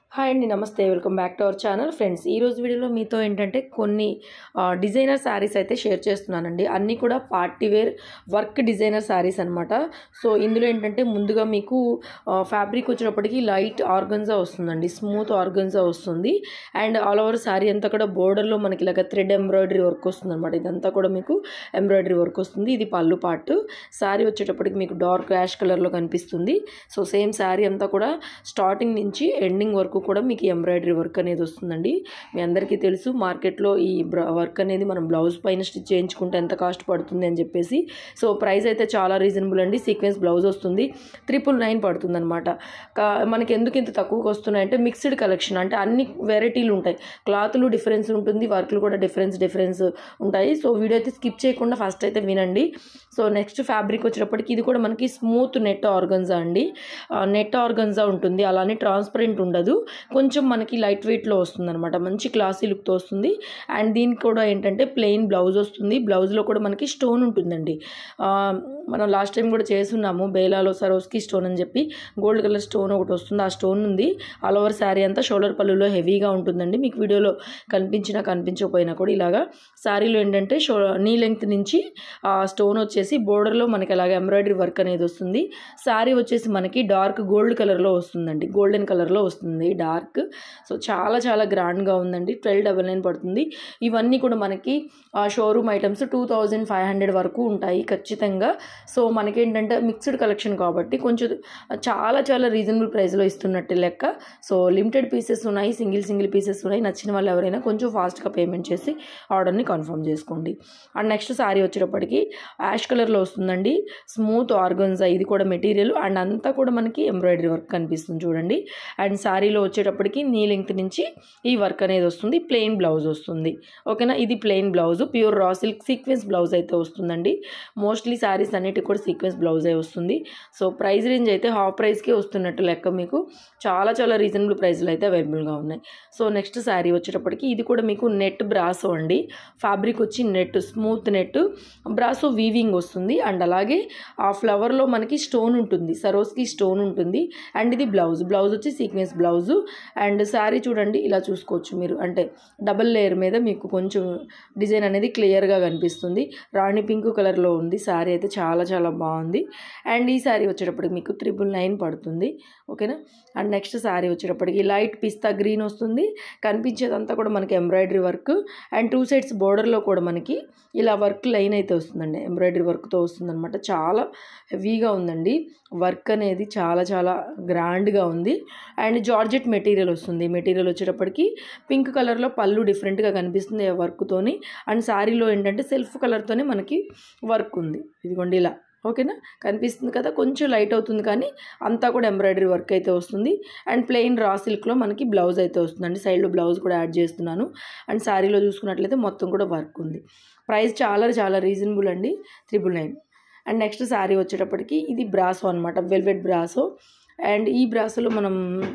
hi అండి నమస్తే welcome back to our channel friends ఈ రోజు వీడియోలో మీతో ఏంటంటే కొన్ని ఆ, డిజైనర్ శారీస్ అయితే షేర్ చేస్తున్నానండి అన్నీ కూడా party wear work designer saris అనమాట సో ఇందులో ఏంటంటే ముందుగా మీకు ఆ, ఫ్యాబ్రిక్ వచ్చినప్పటికీ లైట్ ఆర్గన్జా వస్తుందండి స్మూత్ ఆర్గన్జా వస్తుంది అండ్ ఆల్ ఓవర్ శారీ అంతా కూడా బోర్డర్లో మనకి ఇలాగ థ్రెడ్ ఎంబ్రాయిడరీ వర్క్ వస్తుంది అనమాట ఇదంతా కూడా మీకు ఎంబ్రాయిడరీ వర్క్ వస్తుంది ఇది పళ్ళు పార్ట్ శారీ వచ్చేటప్పటికి మీకు డార్క్ యాష్ కలర్లో కనిపిస్తుంది సో సేమ్ శారీ అంతా కూడా స్టార్టింగ్ నుంచి ఎండింగ్ వరకు కూడా మీకు ఎంబ్రాయిడరీ వర్క్ అనేది వస్తుందండి మీ అందరికీ తెలుసు మార్కెట్లో ఈ వర్క్ అనేది మనం బ్లౌజ్ పైన స్టిచ్ చేయించుకుంటే ఎంత కాస్ట్ పడుతుంది అని చెప్పేసి సో ప్రైస్ అయితే చాలా రీజనబుల్ అండి సీక్వెన్స్ బ్లౌజ్ వస్తుంది త్రిపుల్ నైన్ పడుతుంది అనమాట మనకి ఎందుకు ఇంత తక్కువకి వస్తున్నాయంటే మిక్స్డ్ కలెక్షన్ అంటే అన్ని వెరైటీలు ఉంటాయి క్లాతులు డిఫరెన్స్ ఉంటుంది వర్క్లు కూడా డిఫరెన్స్ డిఫరెన్స్ ఉంటాయి సో వీడియో అయితే స్కిప్ చేయకుండా ఫస్ట్ అయితే వినండి సో నెక్స్ట్ ఫ్యాబ్రిక్ వచ్చేటప్పటికి ఇది కూడా మనకి స్మూత్ నెట్ ఆర్గన్జా అండి నెట్ ఆర్గన్జా ఉంటుంది అలానే ట్రాన్స్పరెంట్ ఉండదు కొంచెం మనకి లైట్ వెయిట్లో వస్తుంది అనమాట మంచి క్లాసీ లుక్తో వస్తుంది అండ్ దీనికి కూడా ఏంటంటే ప్లెయిన్ బ్లౌజ్ వస్తుంది బ్లౌజ్లో కూడా మనకి స్టోన్ ఉంటుందండి ఆ, మనం లాస్ట్ టైం కూడా చేస్తున్నాము బేలాలో సరోస్కి స్టోన్ అని చెప్పి గోల్డ్ కలర్ స్టోన్ ఒకటి వస్తుంది ఆ స్టోన్ ఉంది ఆల్ ఓవర్ శారీ అంతా షోల్డర్ పళ్ళులో హెవీగా ఉంటుందండి మీకు వీడియోలో కనిపించినా కనిపించకపోయినా కూడా ఇలాగా శారీలో ఏంటంటే షో నీ లెంగ్త్ నుంచి ఆ స్టోన్ వచ్చేసి బోర్డర్లో మనకి అలాగే ఎంబ్రాయిడరీ వర్క్ అనేది వస్తుంది శారీ వచ్చేసి మనకి డార్క్ గోల్డ్ కలర్లో వస్తుందండి గోల్డెన్ కలర్లో వస్తుంది డార్క్ సో చాలా చాలా గ్రాండ్గా ఉందండి ట్వెల్వ్ డబల్ నైన్ పడుతుంది ఇవన్నీ కూడా మనకి showroom items two thousand five hundred వరకు ఉంటాయి ఖచ్చితంగా సో మనకేంటంటే మిక్స్డ్ కలెక్షన్ కాబట్టి కొంచెం చాలా చాలా రీజనబుల్ ప్రైస్లో ఇస్తున్నట్టు లెక్క సో లిమిటెడ్ పీసెస్ ఉన్నాయి సింగిల్ సింగిల్ పీసెస్ ఉన్నాయి నచ్చిన వాళ్ళు ఎవరైనా కొంచెం ఫాస్ట్గా పేమెంట్ చేసి ఆర్డర్ని కన్ఫర్మ్ చేసుకోండి అండ్ నెక్స్ట్ శారీ వచ్చేటప్పటికి యాష్ కలర్లో వస్తుందండి స్మూత్ ఆర్గన్జా ఇది కూడా మెటీరియల్ అండ్ అంతా కూడా మనకి ఎంబ్రాయిడరీ వర్క్ కనిపిస్తుంది చూడండి అండ్ శారీలో వచ్చేటప్పటికి నీ లెంగ్త్ నుంచి ఈ వర్క్ అనేది వస్తుంది ప్లెయిన్ బ్లౌజ్ వస్తుంది ఓకేనా ఇది plain blouse pure raw silk sequence blouse అయితే వస్తుందండి మోస్ట్లీ శారీస్ అన్నిటికి కూడా సీక్వెన్స్ బ్లౌజే వస్తుంది సో ప్రైస్ రేంజ్ అయితే హాఫ్ ప్రైస్కే వస్తున్నట్టు లెక్క మీకు చాలా చాలా రీజనబుల్ ప్రైస్లో అయితే అవైలబుల్గా ఉన్నాయి సో నెక్స్ట్ శారీ వచ్చేటప్పటికి ఇది కూడా మీకు నెట్ బ్రాసో అండి ఫ్యాబ్రిక్ వచ్చి net smooth net brasso weaving వస్తుంది అండ్ అలాగే ఆ ఫ్లవర్లో మనకి స్టోన్ ఉంటుంది సరోస్కి స్టోన్ ఉంటుంది అండ్ ఇది బ్లౌజ్ బ్లౌజ్ వచ్చి సీక్వెన్స్ బ్లౌజ్ అండ్ శారీ చూడండి ఇలా చూసుకోవచ్చు మీరు అంటే డబల్ లేయర్ మీద మీకు కొంచెం డిజైన్ అనేది క్లియర్గా కనిపిస్తుంది రాణి పింక్ కలర్లో ఉంది శారీ అయితే చాలా చాలా బాగుంది అండ్ ఈ శారీ వచ్చేటప్పటికి మీకు త్రిబుల్ నైన్ పడుతుంది ఓకేనా అండ్ నెక్స్ట్ శారీ వచ్చేటప్పటికి లైట్ పిస్తా గ్రీన్ వస్తుంది కనిపించేదంతా కూడా మనకి embroidery work and two sides బోర్డర్లో కూడా మనకి ఇలా వర్క్ లైన్ అయితే వస్తుందండి ఎంబ్రాయిడరీ వర్క్తో వస్తుందన్నమాట చాలా హెవీగా ఉందండి వర్క్ అనేది చాలా చాలా గ్రాండ్గా ఉంది అండ్ జార్జెట్ మెటీరియల్ వస్తుంది మెటీరియల్ వచ్చేటప్పటికి పింక్ కలర్లో పళ్ళు డిఫరెంట్గా కనిపిస్తుంది ఆ వర్క్తోని అండ్ శారీలో ఏంటంటే సెల్ఫ్ కలర్తోనే మనకి వర్క్ ఉంది ఇదిగోండి ఇలా ఓకేనా కనిపిస్తుంది కదా కొంచెం లైట్ అవుతుంది కానీ అంతా కూడా ఎంబ్రాయిడరీ వర్క్ అయితే వస్తుంది అండ్ ప్లెయిన్ రా సిల్క్లో మనకి బ్లౌజ్ అయితే వస్తుందండి సైడ్లో బ్లౌజ్ కూడా యాడ్ చేస్తున్నాను అండ్ శారీలో చూసుకున్నట్లయితే మొత్తం కూడా వర్క్ ఉంది ప్రైస్ చాలా చాలా రీజనబుల్ అండి triple nine and next sari వచ్చేటప్పటికి ఇది బ్రాసో అనమాట వెల్వెట్ బ్రాసో అండ్ ఈ బ్రాసోలో మనం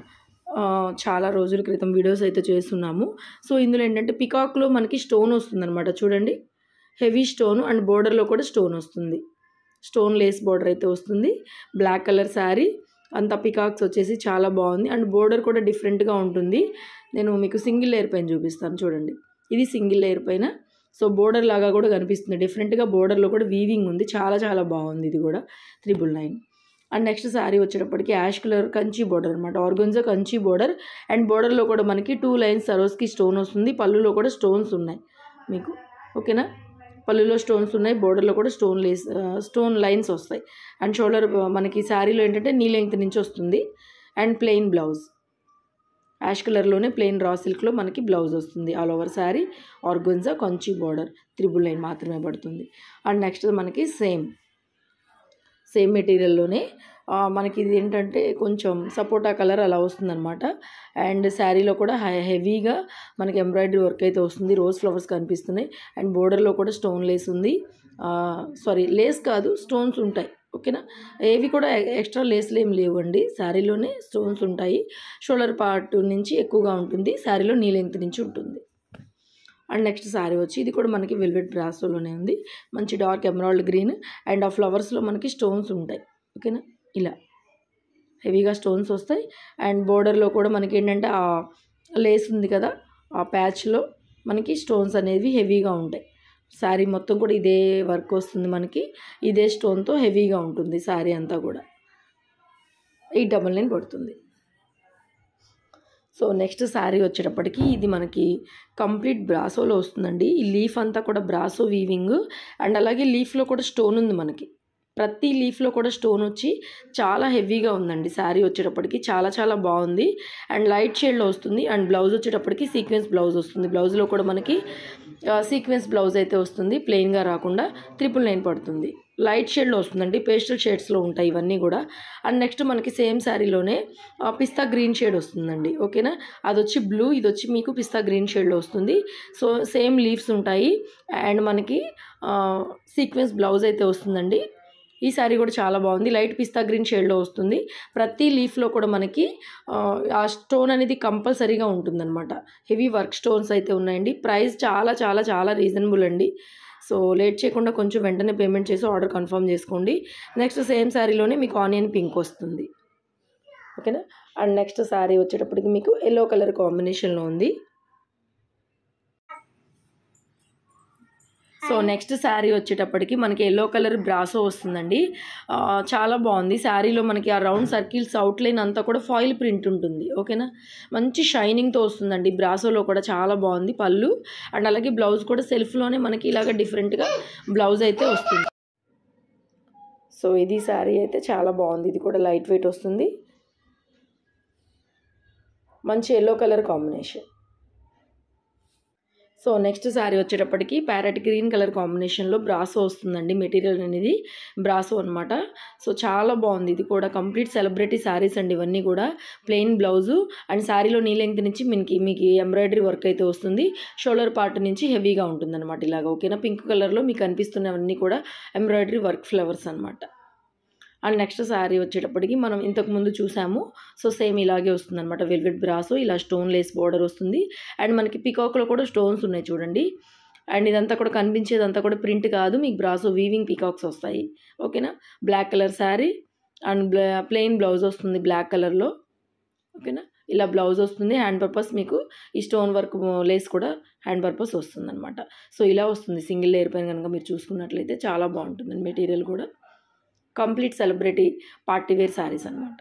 ఆ, చాలా రోజుల క్రితం వీడియోస్ అయితే చేస్తున్నాము సో ఇందులో ఏంటంటే పికాక్లో మనకి స్టోన్ వస్తుందన్నమాట చూడండి హెవీ స్టోన్ అండ్ బోర్డర్లో కూడా స్టోన్ వస్తుంది స్టోన్ లేస్ బోర్డర్ అయితే వస్తుంది బ్లాక్ కలర్ శారీ అంత పికాక్స్ వచ్చేసి చాలా బాగుంది అండ్ బోర్డర్ కూడా డిఫరెంట్గా ఉంటుంది నేను మీకు సింగిల్ లేయర్ పైన చూపిస్తాను చూడండి ఇది సింగిల్ లేయర్ పైన సో బోర్డర్ లాగా కూడా కనిపిస్తుంది డిఫరెంట్గా బోర్డర్లో కూడా వీవింగ్ ఉంది చాలా చాలా బాగుంది ఇది కూడా triple nine and next sari వచ్చేటప్పటికి యాష్ కలర్ కంచి బోర్డర్ అనమాట ఆర్గన్జా కంచి బోర్డర్ అండ్ బోర్డర్లో కూడా మనకి టూ లైన్స్ సరోస్కి స్టోన్ వస్తుంది పళ్ళులో కూడా స్టోన్స్ ఉన్నాయి మీకు ఓకేనా పళ్ళులో స్టోన్స్ ఉన్నాయి బోర్డర్లో కూడా స్టోన్ లేస్ స్టోన్ లైన్స్ వస్తాయి అండ్ షోల్డర్ మనకి శారీలో ఏంటంటే నీ లెంగ్త్ నుంచి వస్తుంది అండ్ ప్లెయిన్ బ్లౌజ్ యాష్ కలర్లోనే ప్లెయిన్ రా సిల్క్లో మనకి బ్లౌజ్ వస్తుంది all over sari organza Kanchi border triple line మాత్రమే పడుతుంది అండ్ నెక్స్ట్ మనకి సేమ్ సేమ్ మెటీరియల్లోనే ఆ, మనకి ఇది ఏంటంటే కొంచెం సపోటా కలర్ అలా వస్తుందన్నమాట అండ్ శారీలో కూడా హై హెవీగా మనకి ఎంబ్రాయిడరీ వర్క్ అయితే వస్తుంది రోజ్ ఫ్లవర్స్ కనిపిస్తున్నాయి అండ్ బోర్డర్లో కూడా స్టోన్ లేస్ ఉంది సారీ లేస్ కాదు స్టోన్స్ ఉంటాయి ఓకేనా ఏవి కూడా ఎక్స్ట్రా లేస్లు ఏం లేవండి శారీలోనే స్టోన్స్ ఉంటాయి షోల్డర్ పార్ట్ నుంచి ఎక్కువగా ఉంటుంది శారీలో నీ లెంగ్త్ నుంచి ఉంటుంది అండ్ నెక్స్ట్ శారీ వచ్చి ఇది కూడా మనకి వెల్వెట్ బ్రాసోలోనే ఉంది మంచి డార్క్ ఎమరాల్డ్ గ్రీన్ అండ్ ఆ ఫ్లవర్స్లో మనకి స్టోన్స్ ఉంటాయి ఓకేనా ఇలా హెవీగా స్టోన్స్ వస్తాయి అండ్ బోర్డర్లో కూడా మనకి ఏంటంటే ఆ లేస్ ఉంది కదా ఆ ప్యాచ్లో మనకి స్టోన్స్ అనేవి హెవీగా ఉంటాయి శారీ మొత్తం కూడా ఇదే వర్క్ వస్తుంది మనకి ఇదే స్టోన్తో హెవీగా ఉంటుంది శారీ అంతా కూడా ఈ డబల్ నైన్ పడుతుంది సో నెక్స్ట్ శారీ వచ్చేటప్పటికి ఇది మనకి కంప్లీట్ బ్రాసోలో వస్తుందండి ఈ లీఫ్ అంతా కూడా బ్రాసో వీవింగ్ అండ్ అలాగే లీఫ్లో కూడా స్టోన్ ఉంది మనకి ప్రతి లీఫ్లో కూడా స్టోన్ వచ్చి చాలా హెవీగా ఉందండి శారీ వచ్చేటప్పటికి చాలా చాలా బాగుంది అండ్ లైట్ షేడ్లో వస్తుంది అండ్ బ్లౌజ్ వచ్చేటప్పటికి సీక్వెన్స్ బ్లౌజ్ వస్తుంది బ్లౌజ్లో కూడా మనకి సీక్వెన్స్ బ్లౌజ్ అయితే వస్తుంది ప్లెయిన్గా రాకుండా త్రిపుల్ నైన్ పడుతుంది లైట్ షేడ్లో వస్తుందండి పేస్టల్ షేడ్స్లో ఉంటాయి ఇవన్నీ కూడా అండ్ నెక్స్ట్ మనకి సేమ్ శారీలోనే పిస్తా గ్రీన్ షేడ్ వస్తుందండి ఓకేనా అది వచ్చి బ్లూ ఇది వచ్చి మీకు పిస్తా గ్రీన్ షేడ్లో వస్తుంది సో సేమ్ లీవ్స్ ఉంటాయి అండ్ మనకి సీక్వెన్స్ బ్లౌజ్ అయితే వస్తుందండి ఈ శారీ కూడా చాలా బాగుంది లైట్ పిస్తా గ్రీన్ షేడ్లో వస్తుంది ప్రతి లీఫ్లో కూడా మనకి ఆ స్టోన్ అనేది కంపల్సరీగా ఉంటుందన్నమాట హెవీ వర్క్ స్టోన్స్ అయితే ఉన్నాయండి ప్రైస్ చాలా చాలా చాలా రీజనబుల్ అండి సో లేట్ చేయకుండా కొంచెం వెంటనే పేమెంట్ చేసి ఆర్డర్ కన్ఫర్మ్ చేసుకోండి నెక్స్ట్ సేమ్ శారీలోనే మీకు ఆనియన్ పింక్ వస్తుంది ఓకేనా అండ్ నెక్స్ట్ శారీ వచ్చేటప్పటికి మీకు ఎల్లో కలర్ కాంబినేషన్లో ఉంది సో నెక్స్ట్ శారీ వచ్చేటప్పటికి మనకి ఎల్లో కలర్ బ్రాసో వస్తుందండి చాలా బాగుంది శారీలో మనకి ఆ రౌండ్ సర్కిల్స్ అవుట్లైన్ అంతా కూడా ఫాయిల్ ప్రింట్ ఉంటుంది ఓకేనా మంచి షైనింగ్తో వస్తుందండి బ్రాసోలో కూడా చాలా బాగుంది పళ్ళు అండ్ అలాగే బ్లౌజ్ కూడా సెల్ఫ్లోనే మనకి ఇలాగ డిఫరెంట్గా బ్లౌజ్ అయితే వస్తుంది సో ఇది శారీ అయితే చాలా బాగుంది ఇది కూడా లైట్ వెయిట్ వస్తుంది మంచి yellow colour combination so next sari వచ్చేటప్పటికి ప్యారెట్ గ్రీన్ కలర్ కాంబినేషన్లో బ్రాసో వస్తుందండి మెటీరియల్ అనేది బ్రాసో అనమాట సో చాలా బాగుంది ఇది కూడా కంప్లీట్ సెలబ్రిటీ శారీస్ అండి ఇవన్నీ కూడా ప్లెయిన్ బ్లౌజు అండ్ శారీలో నీ లెంగ్త్ నుంచి మీకు మీకు ఎంబ్రాయిడరీ వర్క్ అయితే వస్తుంది షోల్డర్ పార్ట్ నుంచి హెవీగా ఉంటుంది అనమాట ఇలాగ ఓకేనా పింక్ కలర్లో మీకు కనిపిస్తున్నవన్నీ కూడా ఎంబ్రాయిడరీ వర్క్ ఫ్లవర్స్ అనమాట అండ్ నెక్స్ట్ శారీ వచ్చేటప్పటికి మనం ఇంతకు ముందు చూసాము సో సేమ్ ఇలాగే వస్తుంది అనమాట వెల్వెట్ బ్రాసో ఇలా స్టోన్ లేస్ బార్డర్ వస్తుంది అండ్ మనకి పికాక్లో కూడా స్టోన్స్ ఉన్నాయి చూడండి అండ్ ఇదంతా కూడా కనిపించేదంతా కూడా ప్రింట్ కాదు మీకు బ్రాసో వీవింగ్ పికాక్స్ వస్తాయి ఓకేనా బ్లాక్ కలర్ శారీ అండ్ బ్లా ప్లెయిన్ బ్లౌజ్ వస్తుంది బ్లాక్ కలర్లో ఓకేనా ఇలా బ్లౌజ్ వస్తుంది హ్యాండ్ పర్పస్ మీకు ఈ స్టోన్ వర్క్ లేస్ కూడా హ్యాండ్ పర్పస్ వస్తుంది అనమాట సో ఇలా వస్తుంది సింగిల్ లేయర్ పైన కనుక మీరు చూసుకున్నట్లయితే చాలా బాగుంటుంది మెటీరియల్ కూడా complete celebrity party wear saris అనమాట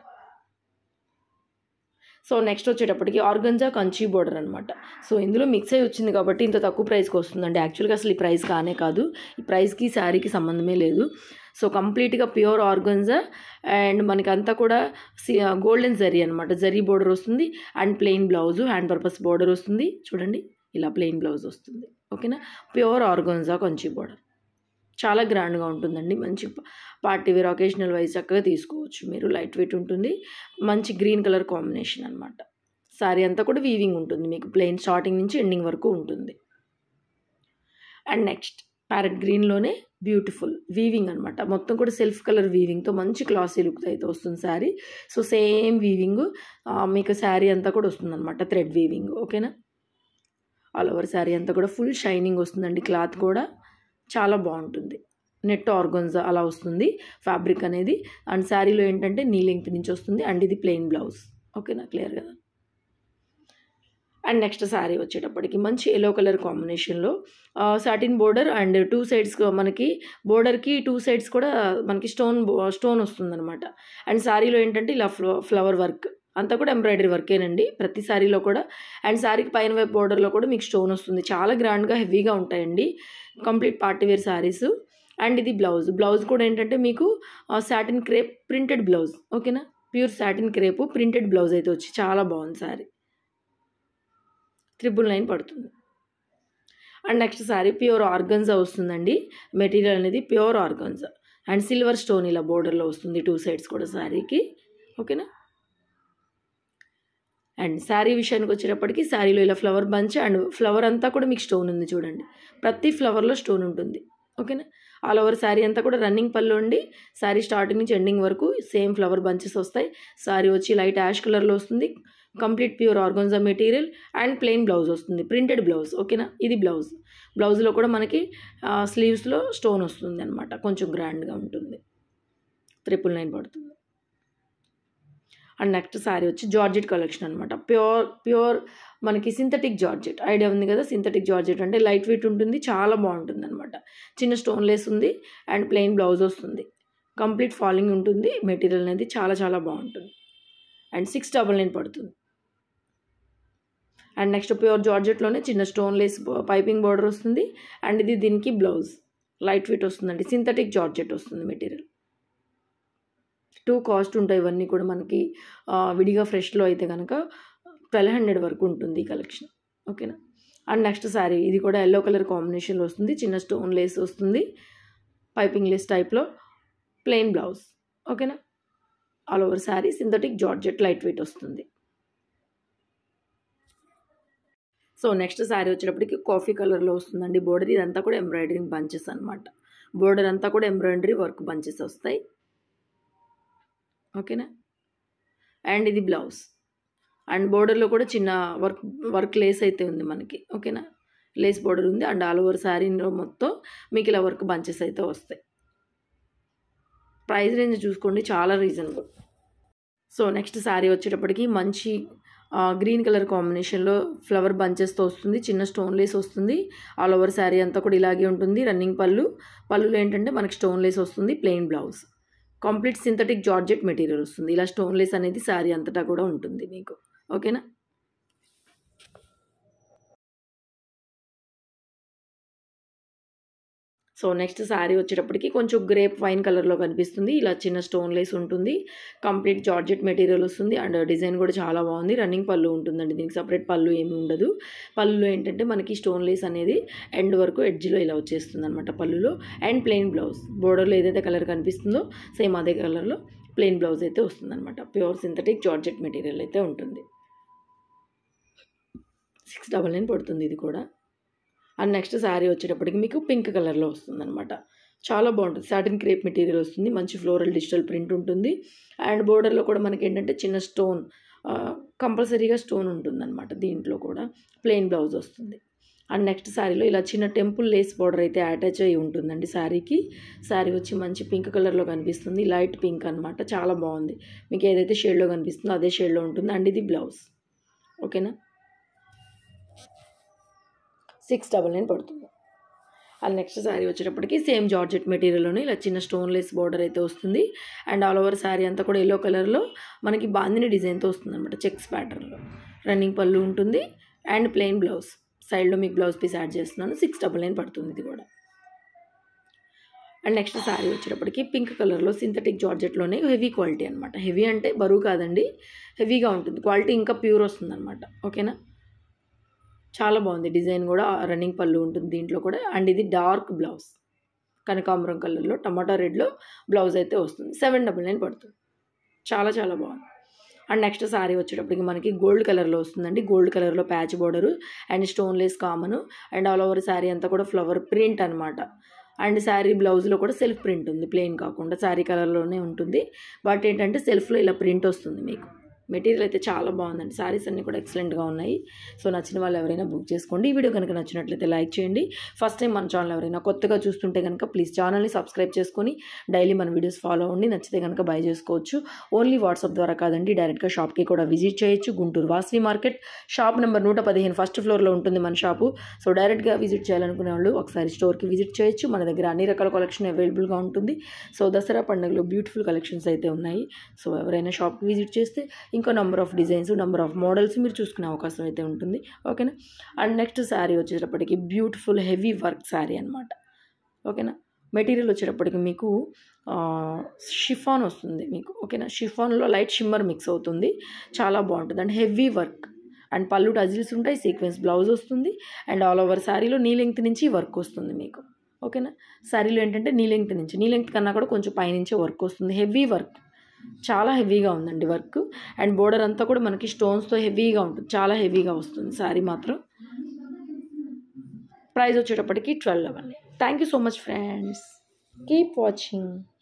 సో నెక్స్ట్ వచ్చేటప్పటికి ఆర్గంజా కంచి బోర్డర్ అనమాట సో ఇందులో మిక్స్ అయి వచ్చింది కాబట్టి ఇంత తక్కువ ప్రైస్కి వస్తుందండి యాక్చువల్గా అసలు ఈ ప్రైస్ కానే కాదు ఈ ప్రైస్కి శారీకి సంబంధమే లేదు సో కంప్లీట్గా ప్యూర్ ఆర్గంజా అండ్ మనకి అంతా కూడా గోల్డెన్ జరీ అనమాట జరీ బోర్డర్ వస్తుంది and plain blouse hand purpose border వస్తుంది చూడండి ఇలా ప్లెయిన్ బ్లౌజ్ వస్తుంది ఓకేనా ప్యూర్ ఆర్గంజా కంచి బోర్డర్ చాలా గ్రాండ్గా ఉంటుందండి మంచి పార్టీ వేర్ ఒకేషనల్ వైజ్ చక్కగా తీసుకోవచ్చు మీరు లైట్ వెయిట్ ఉంటుంది మంచి గ్రీన్ కలర్ కాంబినేషన్ అనమాట శారీ అంతా కూడా వీవింగ్ ఉంటుంది మీకు ప్లెయిన్ స్టార్టింగ్ నుంచి ఎండింగ్ వరకు ఉంటుంది అండ్ నెక్స్ట్ ప్యారెట్ గ్రీన్లోనే బ్యూటిఫుల్ వీవింగ్ అనమాట మొత్తం కూడా సెల్ఫ్ కలర్ వీవింగ్తో మంచి క్లాసీ లుక్ అయితే వస్తుంది శారీ సో సేమ్ వీవింగ్ మీకు శారీ అంతా కూడా వస్తుంది అనమాట థ్రెడ్ వీవింగ్ ఓకేనా ఆల్ ఓవర్ శారీ అంతా కూడా ఫుల్ షైనింగ్ వస్తుందండి క్లాత్ కూడా చాలా బాగుంటుంది నెట్ ఆర్గన్జా అలా వస్తుంది ఫ్యాబ్రిక్ అనేది అండ్ శారీలో ఏంటంటే నీ లెంగ్త్ నుంచి వస్తుంది అండ్ ఇది ప్లెయిన్ బ్లౌజ్ ఓకేనా క్లియర్ కదా అండ్ నెక్స్ట్ శారీ వచ్చేటప్పటికి మంచి ఎల్లో కలర్ కాంబినేషన్లో satin border and two sides మనకి బోర్డర్కి టూ సైడ్స్ కూడా మనకి స్టోన్ స్టోన్ వస్తుందన్నమాట అండ్ శారీలో ఏంటంటే ఇలా ఫ్లవర్ వర్క్ అంతా కూడా ఎంబ్రాయిడరీ వర్కేనండి ప్రతి శారీలో కూడా అండ్ శారీకి పైన వైపు బోర్డర్లో కూడా మీకు స్టోన్ వస్తుంది చాలా గ్రాండ్గా హెవీగా ఉంటాయండి complete party wear saris and ఇది బ్లౌజ్ బ్లౌజ్ కూడా ఏంటంటే మీకు సాటిన్ క్రేప్ ప్రింటెడ్ బ్లౌజ్ ఓకేనా pure satin crepe printed blouse అయితే వచ్చి చాలా బాగుంది శారీ త్రిబుల్ నైన్ పడుతుంది and next sari pure organza వస్తుందండి మెటీరియల్ అనేది pure organza and silver stone ఇలా బోర్డర్లో వస్తుంది టూ సైడ్స్ కూడా శారీకి ఓకేనా అండ్ శారీ విషయానికి వచ్చేటప్పటికి శారీలో ఇలా ఫ్లవర్ బంచ్ అండ్ ఫ్లవర్ అంతా కూడా మీకు స్టోన్ ఉంది చూడండి ప్రతి ఫ్లవర్లో స్టోన్ ఉంటుంది ఓకేనా ఆల్ ఓవర్ శారీ అంతా కూడా రన్నింగ్ పళ్ళు ఉండి శారీ స్టార్టింగ్ నుంచి ఎండింగ్ వరకు సేమ్ ఫ్లవర్ బంచెస్ వస్తాయి శారీ వచ్చి లైట్ యాష్ కలర్లో వస్తుంది complete pure organza material and plain blouse వస్తుంది ప్రింటెడ్ బ్లౌజ్ ఓకేనా ఇది బ్లౌజ్ బ్లౌజ్లో కూడా మనకి స్లీవ్స్లో స్టోన్ వస్తుంది అనమాట కొంచెం గ్రాండ్గా ఉంటుంది ట్రిపుల్ నైన్ పడుతుంది అండ్ నెక్స్ట్ శారీ వచ్చి జార్జెట్ కలెక్షన్ అనమాట ప్యూర్ ప్యూర్ మనకి సింథటిక్ జార్జెట్ ఐడియా ఉంది కదా సింథటిక్ జార్జెట్ అంటే లైట్ వెయిట్ ఉంటుంది చాలా బాగుంటుంది అనమాట చిన్న స్టోన్ లేస్ ఉంది అండ్ ప్లెయిన్ బ్లౌజ్ వస్తుంది కంప్లీట్ ఫాలింగ్ ఉంటుంది మెటీరియల్ అనేది చాలా చాలా బాగుంటుంది అండ్ సిక్స్ డబల్ నైన్ పడుతుంది అండ్ నెక్స్ట్ ప్యూర్ జార్జెట్లోనే చిన్న స్టోన్ లేస్ పైపింగ్ బార్డర్ వస్తుంది అండ్ ఇది దీనికి బ్లౌజ్ లైట్ వెయిట్ వస్తుందండి సింథటిక్ జార్జెట్ వస్తుంది మెటీరియల్ టూ కాస్ట్ ఉంటాయి ఇవన్నీ కూడా మనకి ఆ, విడిగా ఫ్రెష్లో అయితే కనుక ట్వెల్వ్ హండ్రెడ్ వరకు ఉంటుంది ఈ కలెక్షన్ ఓకేనా అండ్ నెక్స్ట్ శారీ ఇది కూడా ఎల్లో కలర్ కాంబినేషన్లో వస్తుంది చిన్న స్టోన్ లేస్ వస్తుంది పైపింగ్ లేస్ టైప్లో ప్లెయిన్ బ్లౌజ్ ఓకేనా all over sari synthetic georgette light weight వస్తుంది సో నెక్స్ట్ శారీ వచ్చేటప్పటికి కాఫీ కలర్లో వస్తుందండి బోర్డర్ ఇదంతా కూడా ఎంబ్రాయిడరింగ్ బంచెస్ అనమాట బోర్డర్ అంతా కూడా ఎంబ్రాయిడరీ వర్క్ బంచెస్ వస్తాయి ఓకేనా అండ్ ఇది బ్లౌజ్ అండ్ బోర్డర్లో కూడా చిన్న వర్క్ వర్క్ లేస్ అయితే ఉంది మనకి ఓకేనా లేస్ బోర్డర్ ఉంది అండ్ ఆల్ ఓవర్ శారీలో మొత్తం మీకు ఇలా వర్క్ బంచెస్ అయితే వస్తాయి ప్రైస్ రేంజ్ చూసుకోండి చాలా రీజనబుల్ సో నెక్స్ట్ శారీ వచ్చేటప్పటికి మంచి గ్రీన్ కలర్ కాంబినేషన్లో ఫ్లవర్ బంచెస్తో వస్తుంది చిన్న స్టోన్ లేస్ వస్తుంది ఆల్ ఓవర్ శారీ అంతా కూడా ఇలాగే ఉంటుంది రన్నింగ్ పళ్ళు పళ్ళులో ఏంటంటే మనకి స్టోన్ లేస్ వస్తుంది plain blouse complete synthetic georgette material వస్తుంది ఇలా స్టోన్ లేస్ అనేది శారీ అంతటా కూడా ఉంటుంది మీకు ఓకేనా సో నెక్స్ట్ శారీ వచ్చేటప్పటికి కొంచెం గ్రేప్ వైన్ కలర్లో కనిపిస్తుంది ఇలా చిన్న స్టోన్ లేస్ ఉంటుంది కంప్లీట్ జార్జెట్ మెటీరియల్ వస్తుంది అండ్ డిజైన్ కూడా చాలా బాగుంది రన్నింగ్ పళ్ళు ఉంటుందండి దీనికి సపరేట్ పళ్ళు ఏమి ఉండదు పళ్ళులో ఏంటంటే మనకి స్టోన్ లేస్ అనేది ఎండ్ వరకు ఎడ్జ్లో ఇలా వచ్చేస్తుంది అనమాట పళ్ళులో అండ్ ప్లెయిన్ బ్లౌజ్ బోర్డర్లో ఏదైతే కలర్ కనిపిస్తుందో సేమ్ అదే కలర్లో ప్లెయిన్ బ్లౌజ్ అయితే వస్తుందన్నమాట ప్యూర్ సింథటిక్ జార్జెట్ మెటీరియల్ అయితే ఉంటుంది సిక్స్ డబల్ నైన్ పడుతుంది ఇది కూడా అండ్ నెక్స్ట్ శారీ వచ్చేటప్పటికి మీకు పింక్ కలర్లో వస్తుందన్నమాట చాలా బాగుంటుంది సాటిన్ క్రేప్ మెటీరియల్ వస్తుంది మంచి ఫ్లోరల్ డిజిటల్ ప్రింట్ ఉంటుంది అండ్ బోర్డర్లో కూడా మనకి ఏంటంటే చిన్న స్టోన్ కంపల్సరీగా స్టోన్ ఉంటుందన్నమాట దీంట్లో కూడా ప్లెయిన్ బ్లౌజ్ వస్తుంది అండ్ నెక్స్ట్ శారీలో ఇలా చిన్న టెంపుల్ లేస్ బార్డర్ అయితే అటాచ్ అయ్యి ఉంటుందండి శారీకి శారీ వచ్చి మంచి పింక్ కలర్లో కనిపిస్తుంది లైట్ పింక్ అనమాట చాలా బాగుంది మీకు ఏదైతే షేడ్లో కనిపిస్తుందో అదే షేడ్లో ఉంటుంది అండ్ ఇది బ్లౌజ్ ఓకేనా సిక్స్ డబల్ నైన్ పడుతుంది అండ్ నెక్స్ట్ శారీ వచ్చేటప్పటికి సేమ్ జార్జెట్ మెటీరియల్లోనే ఇలా చిన్న స్టోన్ లెస్ బార్డర్ అయితే వస్తుంది అండ్ ఆల్ ఓవర్ శారీ అంతా కూడా ఎల్లో కలర్లో మనకి బాందిని డిజైన్తో వస్తుంది అనమాట చెక్స్ ప్యాటర్న్లో రన్నింగ్ పళ్ళు ఉంటుంది అండ్ ప్లెయిన్ బ్లౌజ్ సైడ్లో మీకు బ్లౌజ్ పీస్ యాడ్ చేస్తున్నాను సిక్స్ డబల్ నైన్ పడుతుంది ఇది కూడా అండ్ నెక్స్ట్ శారీ వచ్చేటప్పటికి పింక్ కలర్లో సింథటిక్ జార్జెట్లోనే హెవీ క్వాలిటీ అనమాట హెవీ అంటే బరువు కాదండి హెవీగా ఉంటుంది క్వాలిటీ ఇంకా ప్యూర్ వస్తుంది అనమాట ఓకేనా చాలా బాగుంది డిజైన్ కూడా రన్నింగ్ పళ్ళు ఉంటుంది దీంట్లో కూడా అండ్ ఇది డార్క్ బ్లౌజ్ కనకాంబరం కలర్లో టమాటా రెడ్లో బ్లౌజ్ అయితే వస్తుంది సెవెన్ డబల్ నైన్ పడుతుంది చాలా చాలా బాగుంది అండ్ నెక్స్ట్ శారీ వచ్చేటప్పటికి మనకి గోల్డ్ కలర్లో వస్తుందండి గోల్డ్ కలర్లో patch border and stone lace common and all over sari అంతా కూడా ఫ్లవర్ ప్రింట్ అనమాట అండ్ శారీ బ్లౌజ్లో కూడా సెల్ఫ్ ప్రింట్ ఉంది ప్లెయిన్ కాకుండా శారీ కలర్లోనే ఉంటుంది బట్ ఏంటంటే సెల్ఫ్లో ఇలా ప్రింట్ వస్తుంది మీకు మెటీరియల్ అయితే చాలా బాగుందండి శారీస్ అన్నీ కూడా ఎక్సలెంట్గా ఉన్నాయి సో నచ్చిన వాళ్ళు ఎవరైనా బుక్ చేసుకోండి ఈ వీడియో కనుక నచ్చినట్లయితే లైక్ చేయండి ఫస్ట్ టైం మన ఛానల్ ఎవరైనా కొత్తగా చూస్తుంటే కనుక ప్లీజ్ ఛానల్ని సబ్స్క్రైబ్ చేసుకొని డైలీ మన వీడియోస్ ఫాలో అవ్వండి నచ్చితే కనుక బై చేసుకోవచ్చు ఓన్లీ వాట్సాప్ ద్వారా కాదండి డైరెక్ట్గా షాప్కి కూడా విజిట్ చేయొచ్చు Guntur Vasavi market shop number నూట పదిహేను ఫస్ట్ ఫ్లోర్లో ఉంటుంది మన షాపు సో డైరెక్ట్గా విజిట్ చేయాలనుకునే వాళ్ళు ఒకసారి స్టోర్కి విజిట్ చేయొచ్చు మన దగ్గర అన్ని రకాల కలెక్షన్ అవైలబుల్గా ఉంటుంది సో దసరా పండుగలో బ్యూటిఫుల్ కలెక్షన్స్ అయితే ఉన్నాయి సో ఎవరైనా షాప్కి విజిట్ చేస్తే ఇంకో number of designs number of models మీరు చూసుకునే అవకాశం అయితే ఉంటుంది ఓకేనా అండ్ నెక్స్ట్ శారీ వచ్చేటప్పటికి బ్యూటిఫుల్ హెవీ వర్క్ శారీ అనమాట ఓకేనా మెటీరియల్ వచ్చేటప్పటికి మీకు షిఫాన్ వస్తుంది మీకు ఓకేనా షిఫాన్లో లైట్ షిమ్మర్ మిక్స్ అవుతుంది చాలా బాగుంటుంది అండ్ హెవీ వర్క్ అండ్ పళ్ళు టజిల్స్ ఉంటాయి సీక్వెన్స్ బ్లౌజ్ వస్తుంది అండ్ ఆల్ ఓవర్ శారీలో నీ లెంగ్త్ నుంచి వర్క్ వస్తుంది మీకు ఓకేనా శారీలో ఏంటంటే నీ లెంగ్త్ నుంచి నీ లెంగ్త్ కన్నా కూడా కొంచెం పైనుంచే వర్క్ వస్తుంది హెవీ వర్క్ చాలా హెవీగా ఉందండి వర్క్ అండ్ బోర్డర్ అంతా కూడా మనకి స్టోన్స్తో హెవీగా ఉంటుంది చాలా హెవీగా వస్తుంది శారీ మాత్రం ప్రైస్ వచ్చేటప్పటికి ట్వెల్వ్ అవ్వండి thank you so much friends keep watching